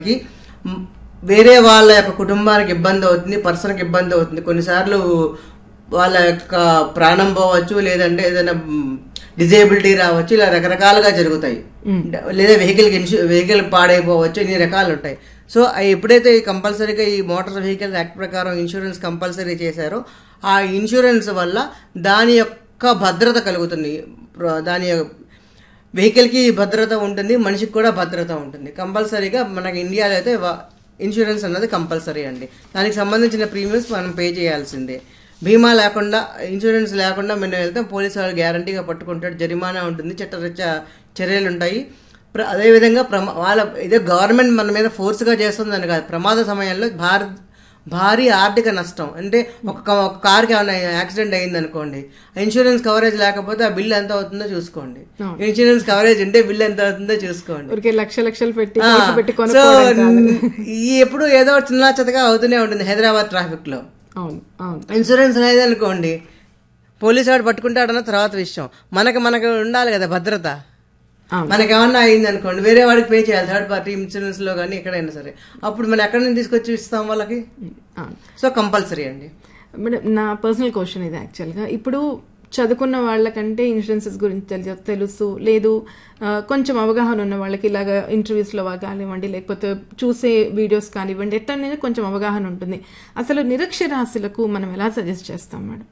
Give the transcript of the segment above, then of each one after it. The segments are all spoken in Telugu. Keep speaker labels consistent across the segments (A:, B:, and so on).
A: కి మ్, వేరే వాళ్ళ యొక్క కుటుంబానికి ఇబ్బంది అవుతుంది పర్సన్కి ఇబ్బంది అవుతుంది కొన్నిసార్లు వాళ్ళ యొక్క ప్రాణం పోవచ్చు లేదంటే ఏదైనా డిజేబిలిటీ రావచ్చు ఇలా రకరకాలుగా జరుగుతాయి లేదా వెహికల్ వెహికల్ పాడైపోవచ్చు ఇన్ని రకాలు ఉంటాయి సో అవి ఎప్పుడైతే కంపల్సరీగా ఈ మోటార్ వెహికల్ యాక్ట్ ప్రకారం ఇన్సూరెన్స్ కంపల్సరీ చేశారో ఆ ఇన్సూరెన్స్ వల్ల దాని యొక్క భద్రత కలుగుతుంది ప్ర- దాని యొక్క వెహికల్కి భద్రత ఉంటుంది మనిషికి కూడా భద్రత ఉంటుంది కంపల్సరీగా మనకి ఇండియాలో అయితే వా- ఇన్సూరెన్స్ అన్నది కంపల్సరీ అండి దానికి సంబంధించిన ప్రీమియమ్స్ మనం పే చేయాల్సిందే బీమా లేకుండా ఇన్సూరెన్స్ లేకుండా మనం వెళ్తే పోలీసు వాళ్ళు గ్యారంటీగా పట్టుకుంటాడు జరిమానా ఉంటుంది చట్టరీత్యా చర్యలు ఉంటాయి ప్ర- అదేవిధంగా ప్రమా వాళ్ళ ఇదే గవర్నమెంట్ మన మీద ఫోర్స్గా చేస్తుందని కాదు ప్రమాద సమయంలో భారత్ భారీ ఆర్థిక నష్టం అంటే ఒక క- ఒక కార్కి ఏమైనా యాక్సిడెంట్ అయింది అనుకోండి ఇన్సూరెన్స్ కవరేజ్ లేకపోతే ఆ బిల్ ఎంత అవుతుందో చూసుకోండి ఇన్సూరెన్స్ కవరేజ్ ఉంటే బిల్ ఎంత అవుతుందో చూసుకోండి
B: ఊరికే లక్ష లక్షలు పెట్టి
A: ఆ,
B: కేసు పెట్టి
A: సో
B: కొనుక్కోవడం కాదు.
A: ఈ ఎప్పుడు ఏదో ఒకటి చిన్న చెత్తగా అవుతూనే ఉంటుంది హైదరాబాద్ ట్రాఫిక్ లో
B: అవును అవును
A: ఇన్సూరెన్స్ అనేది అనుకోండి పోలీసు వాడు పట్టుకుంటాడన్న తర్వాత విషయం మనకి మనకు ఉండాలి కదా భద్రత
B: అవును.
A: మనకి ఏమన్నా అయింది అనుకోండి వేరే వాడికి పే చేయాలి థర్డ్ పార్టీ ఇన్సూరెన్స్ లో కానీ ఎక్కడైనా సరే అప్పుడు మనం ఎక్కడి నుంచి తీసుకొచ్చి ఇస్తాం వాళ్ళకి
B: అవును
A: సో కంపల్సరీ అండి
B: మేడం నా పర్సనల్ క్వశ్చన్ ఇది యాక్చువల్గా ఇప్పుడు చదువుకున్న వాళ్ళకంటే ఇన్సూరెన్సెస్ గురించి తెలి తెలుసు లేదు ఆ, కొంచెం అవగాహన ఉన్న వాళ్ళకి ఇలాగ ఇంటర్వ్యూస్లో కానివ్వండి లేకపోతే చూసే వీడియోస్ కానివ్వండి ఎట్లనేది కొంచెం అవగాహన ఉంటుంది అసలు నిరక్షరాస్యులకు మనం ఎలా సజెస్ట్ చేస్తాం మేడం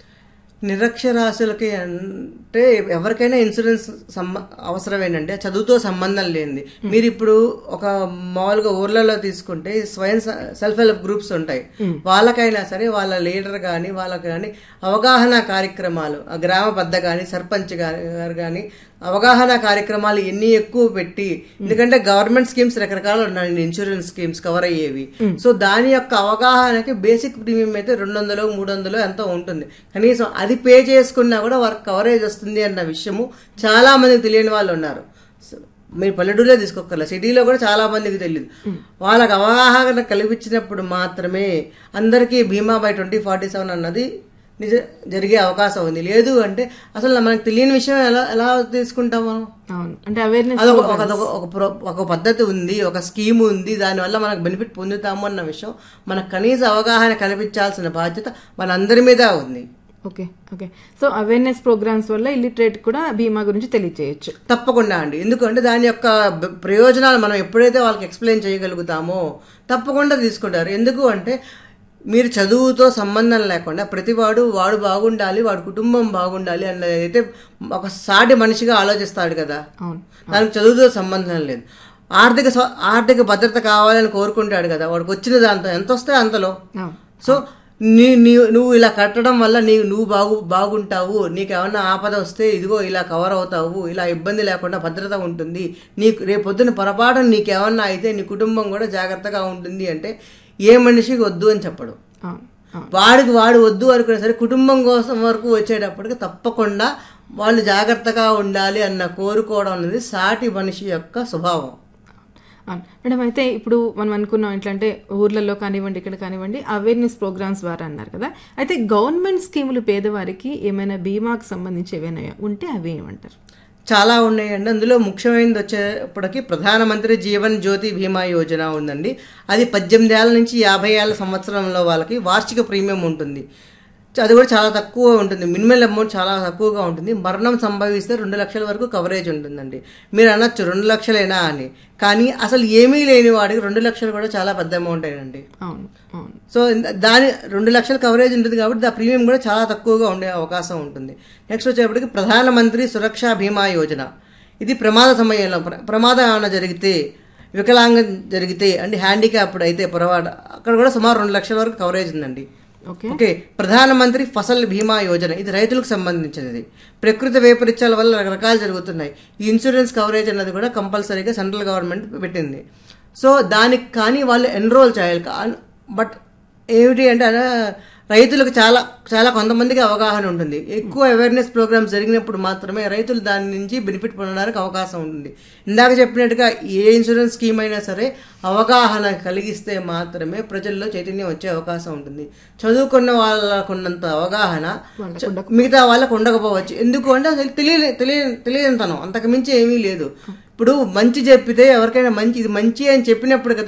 A: నిరక్షరాస్యులకి అంటే ఎవరికైనా ఇన్సూరెన్స్ సంబ అవసరమేనండి చదువుతో సంబంధం లేనిది మీరు ఇప్పుడు ఒక మామూలుగా ఊర్లలో తీసుకుంటే స్వయం స- సెల్ఫ్ హెల్ప్ గ్రూప్స్ ఉంటాయి వాళ్ళకైనా సరే వాళ్ళ లీడర్ కానీ వాళ్ళకి కానీ అవగాహన కార్యక్రమాలు ఆ గ్రామ పెద్ద కానీ సర్పంచ్ గారి గారు కానీ అవగాహన కార్యక్రమాలు ఎన్ని ఎక్కువ పెట్టి ఎందుకంటే గవర్నమెంట్ స్కీమ్స్ రకరకాలు ఉన్నాయి ఇన్సూరెన్స్ స్కీమ్స్ కవర్ అయ్యేవి సో దాని యొక్క అవగాహనకి బేసిక్ ప్రీమియం అయితే రెండు వందలు మూడు వందలు ఎంతో ఉంటుంది కనీసం అది పే చేసుకున్నా కూడా వారికి కవరేజ్ వస్తుంది అన్న విషయము చాలా మందికి తెలియని వాళ్ళు ఉన్నారు సో మీరు పల్లెటూరులో తీసుకోగల సిటీలో కూడా చాలా మందికి తెలియదు వాళ్ళకి అవగాహన కల్పించినప్పుడు మాత్రమే అందరికీ బీమా బై ట్వంటీ ఫార్టీ సెవెన్ అన్నది నిజ జరిగే అవకాశం ఉంది లేదు అంటే అసలు మనకు తెలియని విషయం ఎలా ఎలా తీసుకుంటాం మనం
B: అవును అంటే అవేర్నెస్
A: అదొక ఒక ఒక- ఒక ప్రో- ఒక పద్ధతి ఉంది ఒక స్కీమ్ ఉంది దానివల్ల మనకు బెనిఫిట్ పొందుతాము అన్న విషయం మనకు కనీస అవగాహన కల్పించాల్సిన బాధ్యత మనందరి మీద ఉంది
B: okay okay so awareness programmes వల్ల ఇల్లిటరేట్ కూడా బీమా గురించి తెలియజేయచ్చు
A: తప్పకుండా అండి ఎందుకంటే దాని యొక్క బ- ప్రయోజనాలు మనం ఎప్పుడైతే వాళ్ళకి ఎక్స్ప్లెయిన్ చేయగలుగుతామో తప్పకుండా తీసుకుంటారు ఎందుకు అంటే మీరు చదువుతో సంబంధం లేకుండా ప్రతివాడు వాడు బాగుండాలి వాడి కుటుంబం బాగుండాలి అన్నది అయితే ఒక సాటి మనిషిగా ఆలోచిస్తాడు కదా
B: అవును
A: దానికి చదువుతో సంబంధం లేదు ఆర్థిక స్వ- ఆర్థిక భద్రత కావాలని కోరుకుంటాడు కదా వాడికి వచ్చిన దాంతో ఎంత వస్తే అంతలో
B: అవును
A: సో నీ నీ నువ్వు ఇలా కట్టడం వల్ల నీ నువ్వు బాగు బాగుంటావు నీకు ఏమన్నా ఆపద వస్తే ఇదిగో ఇలా కవర్ అవుతావు ఇలా ఇబ్బంది లేకుండా భద్రత ఉంటుంది నీకు రేపొద్దున పొరపాటున నీకేమన్నా అయితే నీ కుటుంబం కూడా జాగ్రత్తగా ఉంటుంది అంటే ఏ మనిషికి వద్దు అని చెప్పడు
B: అవును అవును
A: వాడికి వాడు వద్దు అనుకునే సరే కుటుంబం కోసం వరకు వచ్చేటప్పటికి తప్పకుండా వాళ్ళు జాగ్రత్తగా ఉండాలి అన్న కోరుకోవడం అనేది సాటి మనిషి యొక్క స్వభావం
B: అవును. మేడం అయితే ఇప్పుడు మనం అనుకున్నాం ఎట్లా అంటే ఊర్లలో కానివ్వండి ఇక్కడ కానివ్వండి అవేర్నెస్ ప్రోగ్రామ్స్ ద్వారా అన్నారు కదా అయితే గవర్నమెంట్ స్కీములు పేదవారికి ఏమైనా బీమాకు సంబంధించి ఏవైనా ఉంటే అవి ఏమంటారు
A: చాలా ఉన్నాయండి అందులో ముఖ్యమైనది వచ్చేప్పటికి ప్రధానమంత్రి జీవన్ జ్యోతి బీమా యోజన ఉందండి అది పద్దెనిమిది ఏళ్ళ నుంచి యాభై ఏళ్ళ సంవత్సరంలో వాళ్ళకి వార్షిక ప్రీమియం ఉంటుంది అది కూడా చాలా తక్కువ ఉంటుంది మినిమల్ అమౌంట్ చాలా తక్కువగా ఉంటుంది మరణం సంభవిస్తే రెండు లక్షల వరకు కవరేజ్ ఉంటుందండి మీరు అనొచ్చు రెండు లక్షలేనా అని కానీ అసలు ఏమీ లేని వాడికి రెండు లక్షలు కూడా చాలా పెద్ద అమౌంట్ అయినండి
B: అవును అవును
A: సో దాని రెండు లక్షల కవరేజ్ ఉంటుంది కాబట్టి ఆ ప్రీమియం కూడా చాలా తక్కువగా ఉండే అవకాశం ఉంటుంది నెక్స్ట్ వచ్చేప్పటికి ప్రధానమంత్రి సురక్షా బీమా యోజన ఇది ప్రమాద సమయంలో ప్ర- ప్రమాదం ఏమైనా జరిగితే వికలాంగం జరిగితే అంటే హ్యాండిక్యాప్డ్ అయితే పొరపాటు అక్కడ కూడా సుమారు రెండు లక్షల వరకు కవరేజ్ ఉందండి
B: ఓకే
A: ఓకే ప్రధానమంత్రి ఫసల్ బీమా యోజన ఇది రైతులకు సంబంధించినది ప్రకృతి వైపరీత్యాల వల్ల రకరకాలు జరుగుతున్నాయి ఈ ఇన్సూరెన్స్ కవరేజ్ అన్నది కూడా కంపల్సరీగా సెంట్రల్ గవర్నమెంట్ పెట్టింది సో దానికి కానీ వాళ్ళు ఎన్రోల్ చేయాలి కా- బట్ ఏమిటి అంటే అలా రైతులకు చాలా చాలా కొంతమందికి అవగాహన ఉంటుంది ఎక్కువ అవేర్నెస్ ప్రోగ్రామ్స్ జరిగినప్పుడు మాత్రమే రైతులు దాని నుంచి బెనిఫిట్ పొందడానికి అవకాశం ఉంటుంది ఇందాక చెప్పినట్టుగా ఏ ఇన్సూరెన్స్ స్కీమ్ అయినా సరే అవగాహన కలిగిస్తే మాత్రమే ప్రజల్లో చైతన్యం వచ్చే అవకాశం ఉంటుంది చదువుకున్న వాళ్ళకున్నంత అవగాహన చ- మిగతా వాళ్ళకు ఉండకపోవచ్చు ఎందుకు అంటే అసలు తెలియని తెలియని తెలియనితనం అంతకు మించి ఏమీ లేదు ఇప్పుడు మంచి చెప్పితే ఎవరికైనా మంచి ఇది మంచి అని చెప్పినప్పుడు కదా